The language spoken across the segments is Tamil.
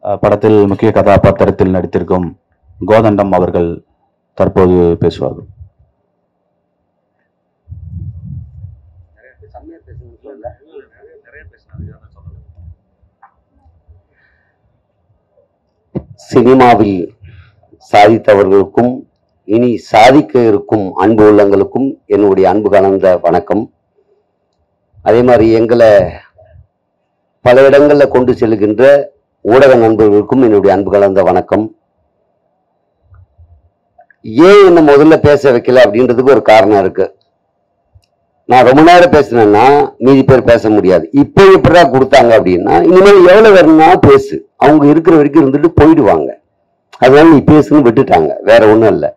அஹ், படத்தில் முக்கிய கதாபாத்திரத்தில் நடித்திருக்கும் கோதண்டம் அவர்கள் தற்போது பேசுவார்கள் சினிமாவில் சாதித்தவர்களுக்கும் இனி சாதிக்க இருக்கும் அன்பு உள்ளங்களுக்கும் என்னுடைய அன்பு கலந்த வணக்கம் அதே மாதிரி எங்களை பல இடங்களில் கொண்டு செல்கின்ற ஊடக நண்பர்களுக்கும் என்னுடைய அன்பு கலந்த வணக்கம் ஏன் என்ன முதல்ல பேச வைக்கல அப்படின்றதுக்கு ஒரு காரணம் இருக்கு நான் ரொம்ப நேரம் பேசினேன்னா மீதி பேர் பேச முடியாது இப்போ எப்படிடா கொடுத்தாங்க அப்படின்னா இனிமேல் எவ்வளவு வேணும்னா பேசு அவங்க இருக்கிற வரைக்கும் இருந்துட்டு போயிடுவாங்க அதனால நீ பேசுன்னு விட்டுட்டாங்க வேற ஒண்ணும் இல்லை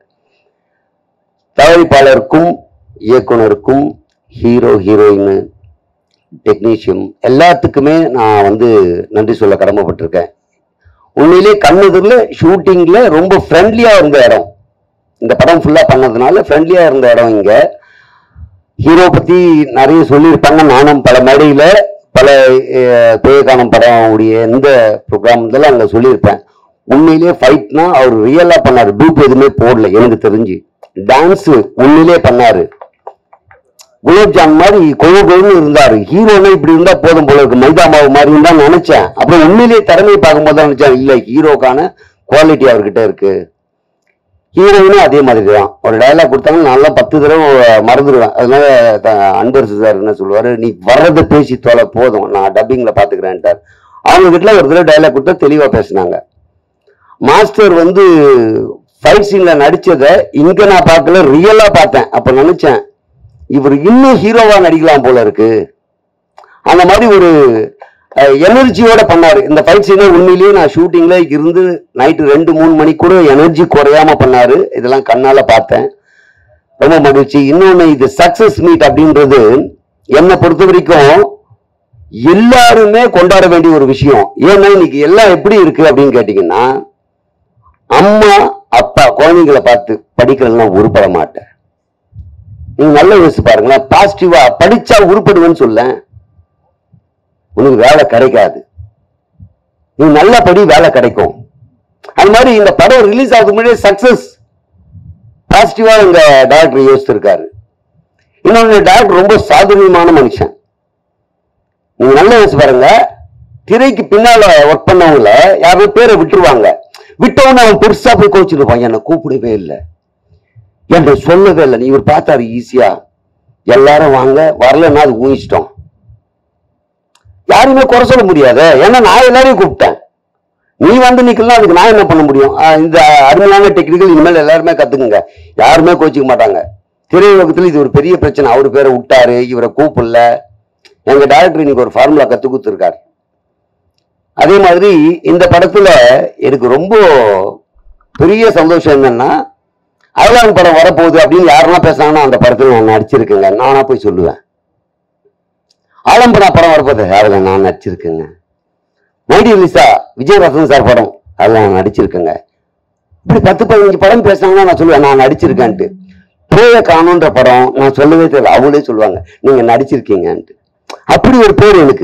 தயாரிப்பாளருக்கும் இயக்குனருக்கும் ஹீரோ ஹீரோயின் டெக்னீஷியன் எல்லாத்துக்குமே நான் வந்து நன்றி சொல்ல கடமைப்பட்டிருக்கேன் உண்மையிலே கண்ணெதிரில் ஷூட்டிங்ல ரொம்ப ஃப்ரெண்ட்லியா இருந்த இடம் இந்த படம் ஃபுல்லா பண்ணதுனால ஃப்ரெண்ட்லியா இருந்த இடம் இங்க ஹீரோ பத்தி நிறைய சொல்லியிருப்பாங்க நானும் பல மேடையில பல அஹ், பேயகானம் படம் உடைய இந்த ப்ரோக்ராம் இதெல்லாம் அங்க சொல்லியிருப்பேன் உண்மையிலேயே ஃபைட்னா அவர் ரியலா பண்ணாரு டூப் எதுவுமே போடல எனக்கு தெரிஞ்சு டான்ஸ் உண்மையிலே பண்ணாரு குலோப்ஜான் மாதிரி கொழு கொழுன்னு இருந்தாரு ஹீரோனா இப்படி இருந்தா போதும் போல இருக்கு மைதா மாவு மாதிரி இருந்தா நினைச்சேன் அப்புறம் உண்மையிலேயே திறமையை பார்க்கும்போது தான் நினைச்சேன் இல்ல ஹீரோக்கான குவாலிட்டி அவர்கிட்ட இருக்கு ஹீரோயினும் அதே மாதிரி தான் ஒரு டயலாக் கொடுத்தாங்க நல்லா பத்து தடவை மறந்துடுவேன் அதனால த- அன்பரசு சார் என்ன சொல்லுவாரு நீ வர்றதை பேசி தொலை போதும் நான் டப்பிங்ல பாத்துக்கிறேன்ட்டார் அவங்க கிட்ட ஒரு தடவை டயலாக் கொடுத்தா தெளிவா பேசினாங்க மாஸ்டர் வந்து ஃபைட் சீன்ல நடிச்சதை இங்க நான் பார்க்கல ரியலா பார்த்தேன் அப்ப நினைச்சேன் இவர் இன்னும் ஹீரோவா நடிக்கலாம் போல இருக்கு அந்த மாதிரி ஒரு எனர்ஜியோட பண்ணாரு இந்த ஃபைட் சீனை உண்மையிலேயே நான் ஷூட்டிங்ல இருந்து நைட்டு ரெண்டு மூணு மணி கூட எனர்ஜி குறையாம பண்ணாரு இதெல்லாம் கண்ணால பார்த்தேன் ரொம்ப மகிழ்ச்சி இன்னொன்னு இது சக்சஸ் மீட் அப்படின்றது என்னை பொறுத்த வரைக்கும் எல்லாருமே கொண்டாட வேண்டிய ஒரு விஷயம் ஏன்னா இன்னைக்கு எல்லாம் எப்படி இருக்கு அப்படின்னு கேட்டீங்கன்னா அம்மா அப்பா குழந்தைங்களை பார்த்து படிக்கிறதுலாம் உருப்பட மாட்டேன் நீங்க நல்ல யோசிச்சு பாருங்களேன் பாசிட்டிவா படிச்சா உருப்படுவேன்னு சொல்ல உனக்கு வேலை கிடைக்காது நீ நல்ல படி வேலை கிடைக்கும் அது மாதிரி இந்த படம் ரிலீஸ் ஆகுதுக்கு முன்னாடி சக்சஸ் பாசிட்டிவா இந்த டைரக்டர் யோசிச்சிருக்காரு இன்னொன்று டைரக்டர் ரொம்ப சாதுரியமான மனுஷன் நீங்க நல்லா யோசிச்சு பாருங்க திரைக்கு பின்னால ஒர்க் பண்ணவங்கள யாரோ பேரை விட்டுருவாங்க விட்டவன அவன் பெருசா போய் கோச்சிருப்பான் என்னை கூப்பிடவே இல்லை என்று சொல்லவே இல்லை நீ இவர் பார்த்தாரு ஈஸியா எல்லாரும் வாங்க வரலன்னா அது ஊகிச்சிட்டோம் யாருமே குறை சொல்ல முடியாது ஏன்னா நான் எல்லாரையும் கூப்பிட்டேன் நீ வந்து நிக்கலாம் அதுக்கு நான் என்ன பண்ண முடியும் ஆஹ் இந்த அருமையான டெக்னிக்கல் இனிமேல் எல்லாருமே கத்துக்குங்க யாருமே கோச்சிக்க மாட்டாங்க திரையுலகத்துல இது ஒரு பெரிய பிரச்சனை அவர் பேரை விட்டாரு இவரை கூப்பிடல எங்க டைரக்டர் இன்னைக்கு ஒரு ஃபார்முலா கத்து கொடுத்துருக்காரு அதே மாதிரி இந்த படத்துல எனக்கு ரொம்ப பெரிய சந்தோஷம் என்னன்னா அயலான் படம் வரப்போகுது அப்படின்னு யாரெல்லாம் பேசுனாங்கன்னா அந்த படத்துல நான் நடிச்சிருக்கேங்க நானா போய் சொல்லுவேன் ஆலம்பனா படம் வரப்போகுது அதில் நான் நடிச்சிருக்கேங்க நைடி லிசா விஜயரசன் சார் படம் அதில் நான் நடிச்சிருக்கேங்க இப்படி பத்து பதினஞ்சு படம் பேசுனாங்கன்னா நான் சொல்லுவேன் நான் நடிச்சிருக்கேன்ட்டு பேய காணுன்ற படம் நான் சொல்லவே தெரியல அவங்களே சொல்லுவாங்க நீங்க நடிச்சிருக்கீங்கன்ட்டு அப்படி ஒரு பேர் எனக்கு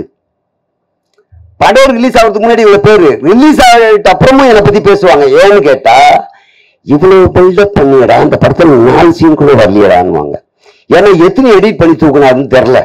படம் ரிலீஸ் ஆகிறதுக்கு முன்னாடி இவ்வளவு பேரு ரிலீஸ் ஆகிட்ட அப்புறமும் என்னை பத்தி பேசுவாங்க ஏன்னு கேட்டா இவ்வளவு பில்டப் பண்ணியடா அந்த படத்துல நாலு சீன் கூட வரலையடான்னுவாங்க ஏன்னா எத்தனை எடிட் பண்ணி தூக்குனாருன்னு தெரில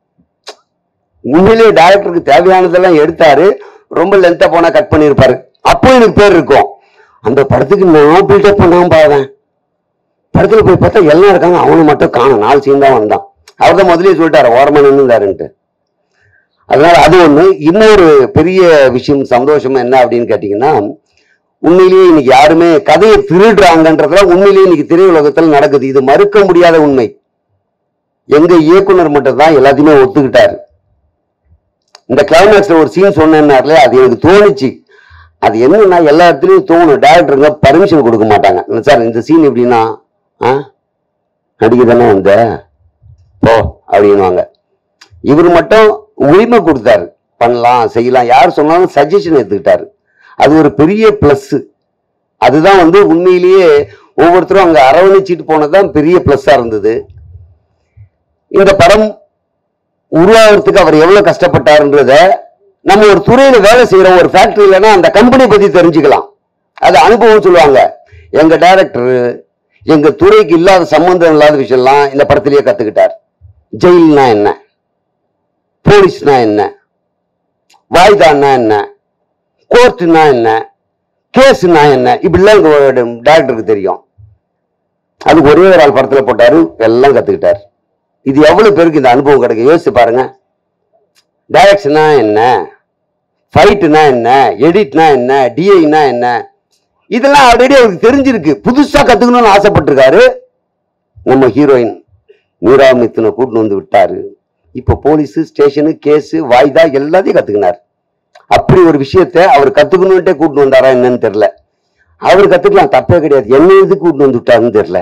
உண்மையிலேயே டைரக்டருக்கு தேவையானதெல்லாம் எடுத்தாரு ரொம்ப லென்த்தா போனா கட் பண்ணியிருப்பாரு அப்போ எனக்கு பேர் இருக்கும் அந்த படத்துக்கு நான் பில்டப் பண்ணாம பாவேன் படத்துல போய் பார்த்தா எல்லாம் இருக்காங்க அவனை மட்டும் காணும் நாலு சீன் தான் வந்தான் அவர் தான் முதல்லயே சொல்லிட்டாரு ஓரமா நின்றுந்தாருன்ட்டு அதனால அது ஒண்ணு இன்னொரு பெரிய விஷயம் சந்தோஷம் என்ன அப்படின்னு கேட்டீங்கன்னா உண்மையிலேயே இன்னைக்கு யாருமே கதையை திருடுறாங்கன்றதுல உண்மையிலேயே இன்னைக்கு திரையுலகத்தில் நடக்குது இது மறுக்க முடியாத உண்மை எங்க இயக்குனர் மட்டும் தான் எல்லாத்தையுமே ஒத்துக்கிட்டாரு இந்த கிளைமேக்ஸ்ல ஒரு சீன் சொன்னேன்னார்ல அது எனக்கு தோணுச்சு அது என்னன்னா எல்லா இடத்துலயும் தோணும் டேரக்டருங்க பர்மிஷன் கொடுக்க மாட்டாங்க சார் இந்த சீன் எப்படின்னா ஆ நடிக்க தானே வந்த போ அப்படின்வாங்க இவர் மட்டும் உரிமை கொடுத்தாரு பண்ணலாம் செய்யலாம் யார் சொன்னாலும் சஜஷன் எடுத்துக்கிட்டாரு அது ஒரு பெரிய பிளஸ் அதுதான் வந்து உண்மையிலேயே ஒவ்வொருத்தரும் அங்க அரவணைச்சிட்டு போனதுதான் பெரிய பிளஸ்ஸா இருந்தது இந்த படம் உருவாகிறதுக்கு அவர் எவ்வளவு கஷ்டப்பட்டாருன்றத நம்ம ஒரு துறையில வேலை செய்யறோம் ஒரு ஃபேக்டரியிலனா அந்த கம்பெனி பத்தி தெரிஞ்சுக்கலாம் அது அனுபவம் சொல்லுவாங்க எங்க டைரக்டர் எங்க துறைக்கு இல்லாத சம்பந்தம் இல்லாத விஷயம்லாம் இந்த படத்திலேயே கத்துக்கிட்டார் ஜெயில்னா என்ன போலீஸ்னா என்ன வாய்தான்னா என்ன கோர்ட்டுனா என்ன கேஸ்னா என்ன இப்படிலாம் எங்க டேரக்டருக்கு தெரியும் அது ஒரே ஒரு ஆள் படத்துல போட்டாரு எல்லாம் கத்துக்கிட்டார் இது எவ்வளவு பேருக்கு இந்த அனுபவம் கிடைக்கும் யோசிச்சு பாருங்க டைரக்ஷனா என்ன ஃபைட்டுனா என்ன எடிட்னா என்ன டிஐனா என்ன இதெல்லாம் ஆல்ரெடி அவருக்கு தெரிஞ்சிருக்கு புதுசா கத்துக்கணும்னு ஆசைப்பட்டிருக்காரு நம்ம ஹீரோயின் மீரா மித்துனை கூட்டின்னு வந்து விட்டாரு இப்ப போலீஸ் ஸ்டேஷனு கேஸ் வாய்தா எல்லாத்தையும் கத்துக்கினார் அப்படி ஒரு விஷயத்த அவர் கத்துக்கணும்ட்டே கூட்டின்னு வந்தாரா என்னன்னு தெரியல அவர் கத்துக்கலாம் தப்பே கிடையாது என்ன எதுக்கு கூட்டின்னு வந்து விட்டாருன்னு தெரியல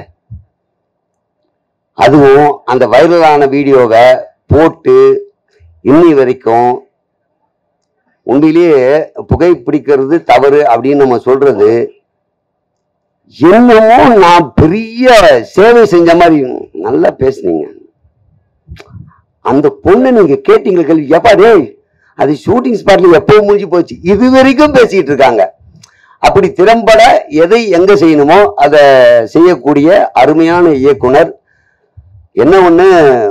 அதுவும் அந்த வைரலான வீடியோவை போட்டு இன்னி வரைக்கும் உண்மையிலேயே புகை பிடிக்கிறது தவறு அப்படின்னு நம்ம சொல்றது என்னமோ நான் பெரிய சேவை செஞ்ச மாதிரி நல்லா பேசுனீங்க அந்த பொண்ணு நீங்க கேட்டீங்க கேள்வி எப்பா டேய் அது ஷூட்டிங் ஸ்பாட்ல எப்போ முடிஞ்சு போச்சு இது வரைக்கும் பேசிட்டு இருக்காங்க அப்படி திறம்பட எதை எங்க செய்யணுமோ அதை செய்யக்கூடிய அருமையான இயக்குனர் என்ன ஒண்ணு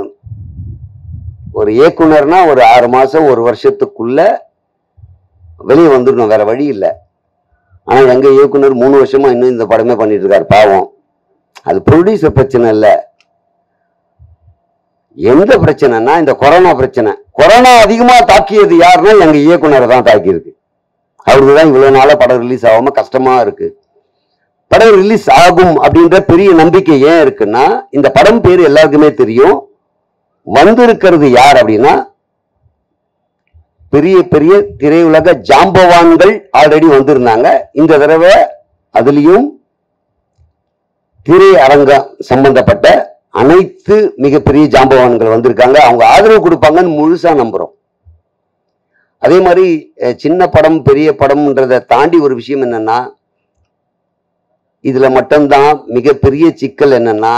ஒரு இயக்குனர்னா ஒரு ஆறு மாசம் ஒரு வருஷத்துக்குள்ள வெளியே வந்துடணும் வேற வழி இல்லை ஆனா எங்க இயக்குனர் மூணு வருஷமா இன்னும் இந்த படமே பண்ணிட்டு இருக்காரு பாவம் அது ப்ரொடியூசர் பிரச்சனை இல்ல எந்த பிரச்சனைனா இந்த கொரோனா பிரச்சனை கொரோனா அதிகமா தாக்கியது யாருன்னா எங்க இயக்குனரை தான் தாக்கியிருக்கு அவருக்கு தான் இவ்வளவு நாளா படம் ரிலீஸ் ஆகாம கஷ்டமா இருக்கு படம் ரிலீஸ் ஆகும் அப்படின்ற பெரிய நம்பிக்கை ஏன் இருக்குன்னா இந்த படம் பேர் எல்லாருக்குமே தெரியும் வந்திருக்கிறது யார் அப்படின்னா பெரிய பெரிய திரையுலக ஜாம்பவான்கள் ஆல்ரெடி வந்திருந்தாங்க இந்த தடவை அதுலயும் திரை அரங்கம் சம்பந்தப்பட்ட அனைத்து மிகப்பெரிய ஜாம்பவான்கள் வந்திருக்காங்க அவங்க ஆதரவு கொடுப்பாங்கன்னு முழுசா நம்புறோம் அதே மாதிரி அஹ், சின்ன படம் பெரிய படம்ன்றதை தாண்டி ஒரு விஷயம் என்னன்னா இதுல மட்டும்தான் மிகப்பெரிய சிக்கல் என்னன்னா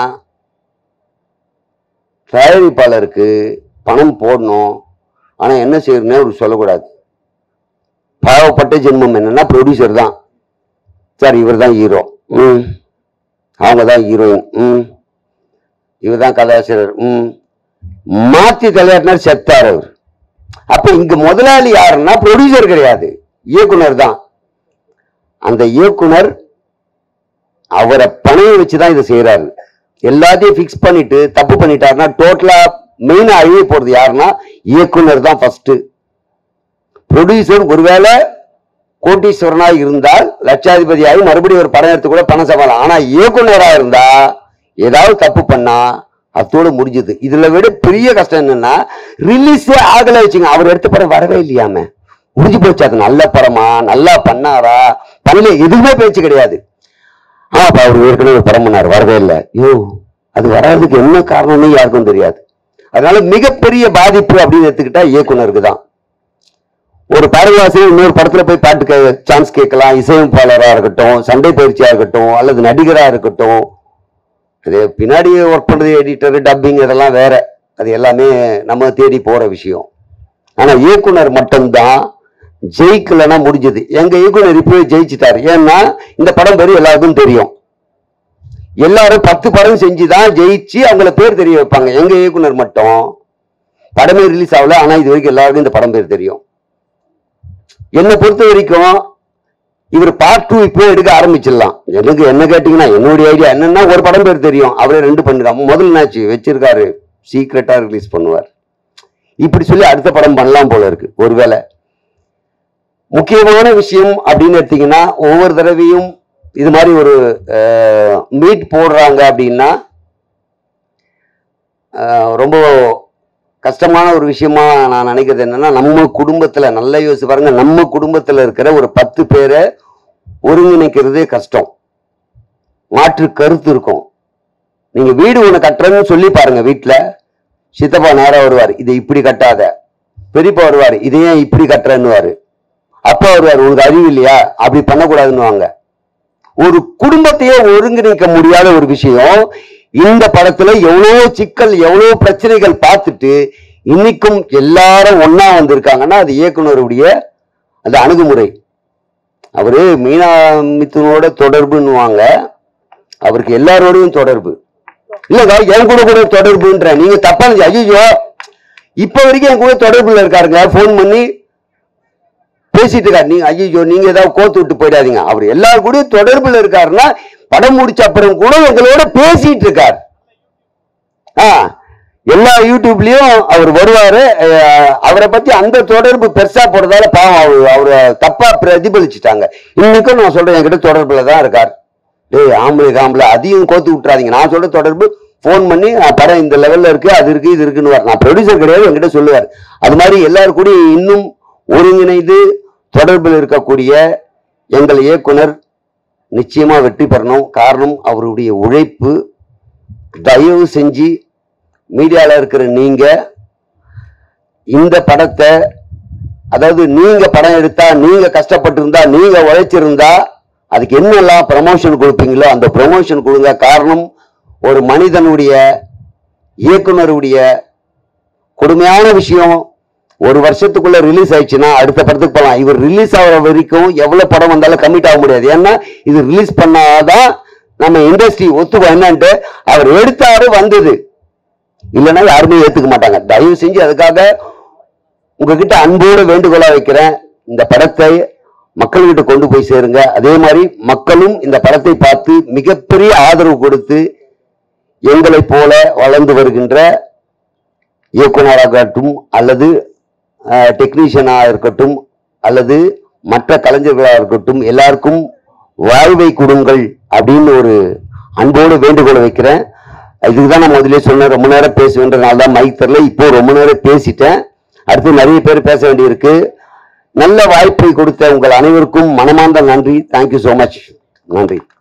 தயாரிப்பாளருக்கு பணம் போடணும் ஆனா என்ன செய்யணும்னு அவருக்கு சொல்லக்கூடாது பாவப்பட்ட ஜென்மம் என்னன்னா ப்ரொடியூசர் தான் சார் இவர் தான் ஹீரோ ம் அவங்க தான் ஹீரோயின் ம் இவர் தான் கதாசிரியர் ம் மாத்தி தலையாட்டினார் செத்தார் அவர் அப்ப இங்க முதலாளி யாருன்னா ப்ரொடியூசர் கிடையாது இயக்குனர் தான் அந்த இயக்குனர் அவரை பணைய வச்சுதான் இதை செய்யறாரு எல்லாத்தையும் ஃபிக்ஸ் பண்ணிட்டு தப்பு பண்ணிட்டாருன்னா டோட்டலா மெயினா அழிய போறது யாருன்னா இயக்குனர் தான் ஃபர்ஸ்ட் ப்ரொடியூசர் ஒருவேளை கோட்டீஸ்வரனா இருந்தால் லட்சாதிபதியாகி மறுபடியும் ஒரு படம் எடுத்து கூட பணம் சமாளம் ஆனா இயக்குனரா இருந்தா ஏதாவது தப்பு பண்ணா அத்தோட முடிஞ்சது இதுல விட பெரிய கஷ்டம் என்னன்னா ரிலீஸே ஆகல வச்சுங்க அவர் எடுத்த படம் வரவே இல்லையாம முடிஞ்சு போச்சு அது நல்ல படமா நல்லா பண்ணாரா பண்ணல எதுவுமே பேச்சு கிடையாது ஆ அப்ப அவர் ஏற்கனவே ஒரு படம் பண்ணார் வரவே இல்லை ஐயோ அது வராததுக்கு என்ன காரணம்னு யாருக்கும் தெரியாது அதனால மிகப்பெரிய பாதிப்பு அப்படின்னு எடுத்துக்கிட்டா இயக்குனருக்கு தான் ஒரு பாடலாசிரியர் இன்னொரு படத்துல போய் பாட்டு சான்ஸ் கேட்கலாம் இசையமைப்பாளராக இருக்கட்டும் சண்டை பயிற்சியா இருக்கட்டும் அல்லது நடிகரா இருக்கட்டும் அது பின்னாடி ஒர்க் பண்றது எடிட்டர் டப்பிங் இதெல்லாம் வேற அது எல்லாமே நம்ம தேடி போற விஷயம் ஆனா இயக்குனர் மட்டும்தான் ஜெயிக்கலன்னா முடிஞ்சது எங்க இயக்குனர் இப்பவே ஜெயிச்சிட்டாரு ஏன்னா இந்த படம் பேரு எல்லாருக்கும் தெரியும் எல்லாரும் பத்து படம் செஞ்சுதான் ஜெயிச்சு அவங்கள பேர் தெரிய வைப்பாங்க எங்க இயக்குனர் மட்டும் படமே ரிலீஸ் ஆகல ஆனா இது வரைக்கும் எல்லாருக்கும் இந்த படம் பேர் தெரியும் என்னை பொறுத்த வரைக்கும் இவர் பார்ட் டூ இப்போ எடுக்க ஆரம்பிச்சிடலாம் எனக்கு என்ன கேட்டீங்கன்னா என்னுடைய ஐடியா என்னன்னா ஒரு படம் பேர் தெரியும் அவரே ரெண்டு பண்ணிருக்காங்க முதல் நாச்சு வச்சிருக்காரு சீக்கிரட்டா ரிலீஸ் பண்ணுவார் இப்படி சொல்லி அடுத்த படம் பண்ணலாம் போல இருக்கு ஒருவேளை முக்கியமான விஷயம் அப்படின்னு எடுத்தீங்கன்னா ஒவ்வொரு தடவையும் இது மாதிரி ஒரு மீட் போடுறாங்க அப்படின்னா அஹ், ரொம்ப கஷ்டமான ஒரு விஷயமா நான் நினைக்கிறது என்னன்னா நம்ம குடும்பத்துல நல்லா யோசிச்சு பாருங்க நம்ம குடும்பத்துல இருக்கிற ஒரு பத்து பேரை ஒருங்கிணைக்கிறதே கஷ்டம் மாற்று கருத்து இருக்கும் நீங்க வீடு ஒண்ணு கட்டுறேன்னு சொல்லி பாருங்க வீட்டுல சித்தப்பா நேரா வருவார் இதை இப்படி கட்டாத பெரியப்பா வருவார் இதை ஏன் இப்படி கட்டுறேன்னுவாரு அப்பா வருவார் உனக்கு அறிவு இல்லையா அப்படி பண்ணக்கூடாதுன்னுவாங்க ஒரு குடும்பத்தையே ஒருங்கிணைக்க முடியாத ஒரு விஷயம் இந்த படத்துல எவ்வளவு சிக்கல் எவ்வளவு பிரச்சனைகள் பார்த்துட்டு இன்னைக்கும் எல்லாரும் ஒண்ணா வந்திருக்காங்கன்னா அது இயக்குனருடைய அந்த அணுகுமுறை அவரு மீனா மித்துனோட தொடர்புன்னுவாங்க அவருக்கு எல்லாரோடையும் தொடர்பு இல்லங்க என் கூட கூட தொடர்புன்ற நீங்க தப்பா ஐயோ இப்ப வரைக்கும் என் கூட தொடர்புல இருக்காருங்க ஃபோன் பண்ணி பேசிட்டு இருக்காரு நீங்க ஐயோ நீங்க ஏதாவது கோத்து விட்டு போயிடாதீங்க அவர் எல்லாரும் கூட தொடர்புல இருக்காருன்னா படம் முடிச்ச அப்புறம் கூட எங்களோட பேசிட்டு இருக்கார் ஆ எல்லா யூடியூப்லயும் அவர் வருவாரு அஹ், அவரை பத்தி அந்த தொடர்பு பெருசா போறதால பாவம் அவர் அவரை தப்பா பிரதிபலிச்சுட்டாங்க இன்னைக்கும் நான் சொல்றேன் என்கிட்ட தொடர்புல தான் இருக்கார் டேய் ஆம்பளை ஆம்பளை அதையும் கோத்து விட்டுறாதீங்க நான் சொல்ற தொடர்பு ஃபோன் பண்ணி "நான் படம் இந்த லெவல்ல இருக்கு அது இருக்கு இது இருக்குன்னு நான் ப்ரொடியூசர் கிடையாது என்கிட்ட சொல்லுவார் அது மாதிரி எல்லாரும் கூட இன்னும் ஒருங்கிணைந்து தொடர்பில் இருக்கக்கூடிய எங்கள் இயக்குனர் நிச்சயமா வெற்றி பெறணும் காரணம் அவருடைய உழைப்பு தயவு செஞ்சு மீடியால இருக்கிற நீங்க இந்த படத்தை அதாவது நீங்க படம் எடுத்தா நீங்க கஷ்டப்பட்டு இருந்தா நீங்க உழைச்சிருந்தா அதுக்கு என்னெல்லாம் ப்ரமோஷன் கொடுப்பீங்களோ அந்த ப்ரமோஷன் கொடுங்க காரணம் ஒரு மனிதனுடைய இயக்குனருடைய கொடுமையான விஷயம் ஒரு வருஷத்துக்குள்ள ரிலீஸ் ஆயிடுச்சுன்னா அடுத்த படத்துக்கு போகலாம் இவர் ரிலீஸ் ஆகிற வரைக்கும் எவ்வளவு படம் வந்தாலும் கமிட் ஆக முடியாது ஏன்னா இது ரிலீஸ் பண்ணாதான் நம்ம இண்டஸ்ட்ரி ஒத்துக்கும் என்னன்ட்டு அவர் எடுத்தாரு வந்தது இல்லைன்னா யாருமே ஏத்துக்க மாட்டாங்க தயவு செஞ்சு அதுக்காக உங்ககிட்ட அன்போடு வேண்டுகோளா வைக்கிறேன் இந்த படத்தை மக்கள்கிட்ட கொண்டு போய் சேருங்க அதே மாதிரி மக்களும் இந்த படத்தை பார்த்து மிகப்பெரிய ஆதரவு கொடுத்து எங்களைப் போல வளர்ந்து வருகின்ற இயக்குனராகட்டும் அல்லது டெக்னீஷியனாக இருக்கட்டும் அல்லது மற்ற கலைஞர்களாக இருக்கட்டும் எல்லாருக்கும் வாழ்வை கொடுங்கள் அப்படின்னு ஒரு அன்போடு வேண்டுகோளை வைக்கிறேன் இதுக்கு தான் நான் முதல்ல சொன்னேன் ரொம்ப நேரம் பேசுவேன்றனால தான் மைக் தரல இப்போ ரொம்ப நேரம் பேசிட்டேன் அடுத்து நிறைய பேர் பேச வேண்டியிருக்கு நல்ல வாய்ப்பை கொடுத்த உங்கள் அனைவருக்கும் மனமார்ந்த நன்றி தேங்க்யூ ஸோ மச் நன்றி